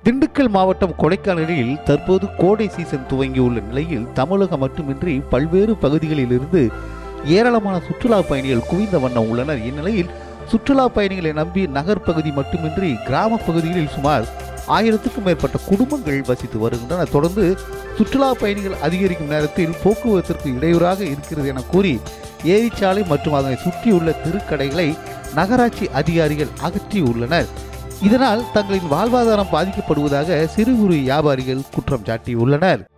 திண்டுக்கல் மாவட்டம் கொடைக்கானலில் தற்போது கோடை சீசன் துவங்கியுள்ள நிலையில் தமிழகம் மட்டுமின்றி பல்வேறு பகுதிகளிலிருந்து ஏராளமான சுற்றுலா பயணிகள் குவிந்த வண்ணம் உள்ளனர் இந்நிலையில் சுற்றுலா பயணிகளை நம்பி நகர் பகுதி மட்டுமின்றி கிராம பகுதிகளில் சுமார் ஆயிரத்துக்கும் மேற்பட்ட குடும்பங்கள் வசித்து வருகின்றன தொடர்ந்து சுற்றுலா பயணிகள் அதிகரிக்கும் நேரத்தில் போக்குவரத்திற்கு இடையூறாக இருக்கிறது என கூறி ஏரிச்சாலை மற்றும் அதனை சுற்றியுள்ள தெருக்கடைகளை நகராட்சி அதிகாரிகள் அகற்றியுள்ளனர் இதனால் தங்களின் வாழ்வாதாரம் பாதிக்கப்படுவதாக சிறு குறு வியாபாரிகள் குற்றம் சாட்டியுள்ளனர்